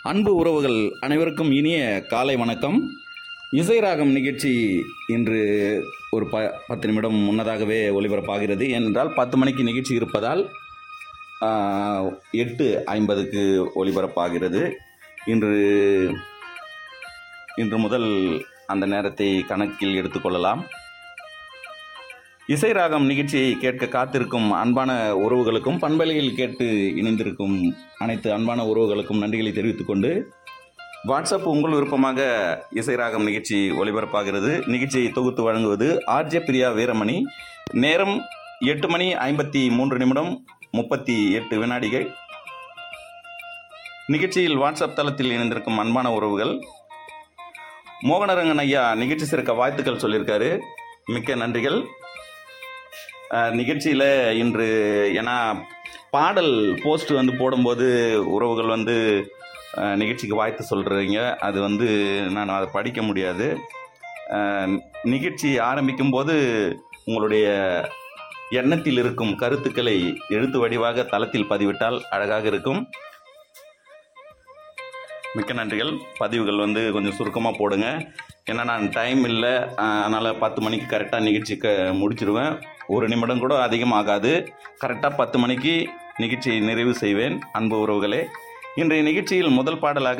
அன்பு உறவுகள் அனைவருக்கும் இனிய காலை வணக்கம் இசை ராகம் நிகழ்ச்சி இன்று ஒரு ப பத்து நிமிடம் முன்னதாகவே ஒளிபரப்பாகிறது ஏனென்றால் பத்து மணிக்கு நிகழ்ச்சி இருப்பதால் ஆ, எட்டு ஐம்பதுக்கு ஒளிபரப்பாகிறது இன்று இன்று முதல் அந்த நேரத்தை கணக்கில் எடுத்துக்கொள்ளலாம் இசை ராகம் நிகழ்ச்சியை கேட்க காத்திருக்கும் அன்பான உறவுகளுக்கும் பண்பலையில் கேட்டு இணைந்திருக்கும் அனைத்து அன்பான உறவுகளுக்கும் நன்றிகளை தெரிவித்துக் கொண்டு வாட்ஸ்அப் உங்கள் விருப்பமாக இசை ராகம் நிகழ்ச்சி ஒளிபரப்பாகிறது நிகழ்ச்சியை தொகுத்து வழங்குவது ஆர்ஜே பிரியா வீரமணி நேரம் எட்டு மணி ஐம்பத்தி மூன்று நிமிடம் முப்பத்தி எட்டு வினாடிகள் நிகழ்ச்சியில் வாட்ஸ்அப் தளத்தில் இணைந்திருக்கும் அன்பான உறவுகள் மோகனரங்கன் ஐயா நிகழ்ச்சி சிறக்க வாழ்த்துக்கள் சொல்லியிருக்காரு மிக்க நன்றிகள் நிகழ்ச்சியில் இன்று ஏன்னா பாடல் போஸ்ட் வந்து போடும்போது உறவுகள் வந்து அஹ், நிகழ்ச்சிக்கு வாழ்த்து சொல்கிறீங்க அது வந்து நான் அதை படிக்க முடியாது அஹ், நிகழ்ச்சி ஆரம்பிக்கும் போது உங்களுடைய எண்ணத்தில் இருக்கும் கருத்துக்களை எழுத்து வடிவாக தளத்தில் பதிவிட்டால் அழகாக இருக்கும் மிக்க நன்றிகள் பதிவுகள் வந்து கொஞ்சம் சுருக்கமாக போடுங்க ஏன்னா நான் டைம் இல்லை அதனால் பத்து மணிக்கு கரெக்டாக நிகழ்ச்சி க முடிச்சிடுவேன் ஒரு நிமிடம் கூட அதிகமாகாது கரெக்டாக பத்து மணிக்கு நிகழ்ச்சியை நிறைவு செய்வேன் அன்பு உறவுகளே இன்றைய நிகழ்ச்சியில் முதல் பாடலாக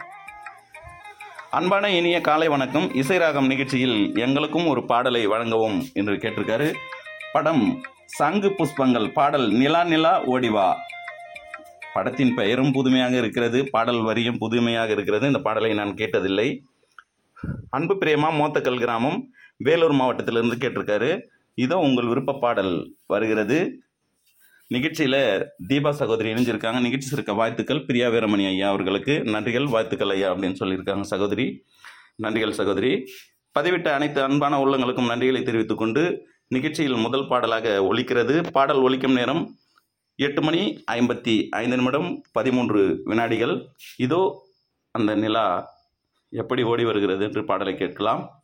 அன்பான இனிய காலை வணக்கம் இசை ராகம் நிகழ்ச்சியில் எங்களுக்கும் ஒரு பாடலை வழங்கவும் என்று கேட்டிருக்காரு படம் சங்கு புஷ்பங்கள் பாடல் நிலா நிலா ஓடிவா படத்தின் பெயரும் புதுமையாக இருக்கிறது பாடல் வரியும் புதுமையாக இருக்கிறது இந்த பாடலை நான் கேட்டதில்லை அன்பு பிரேமா மோத்தக்கல் கிராமம் வேலூர் மாவட்டத்திலிருந்து கேட்டிருக்காரு இதோ உங்கள் விருப்ப பாடல் வருகிறது நிகழ்ச்சியில் தீபா சகோதரி இணைஞ்சிருக்காங்க நிகழ்ச்சி இருக்க வாழ்த்துக்கள் பிரியா வீரமணி ஐயா அவர்களுக்கு நன்றிகள் வாழ்த்துக்கள் ஐயா அப்படின்னு சொல்லியிருக்காங்க சகோதரி நன்றிகள் சகோதரி பதிவிட்ட அனைத்து அன்பான உள்ளங்களுக்கும் நன்றிகளை தெரிவித்துக் கொண்டு நிகழ்ச்சியில் முதல் பாடலாக ஒலிக்கிறது பாடல் ஒலிக்கும் நேரம் எட்டு மணி ஐம்பத்தி ஐந்து நிமிடம் பதிமூன்று வினாடிகள் இதோ அந்த நிலா எப்படி ஓடி வருகிறது என்று பாடலை கேட்கலாம்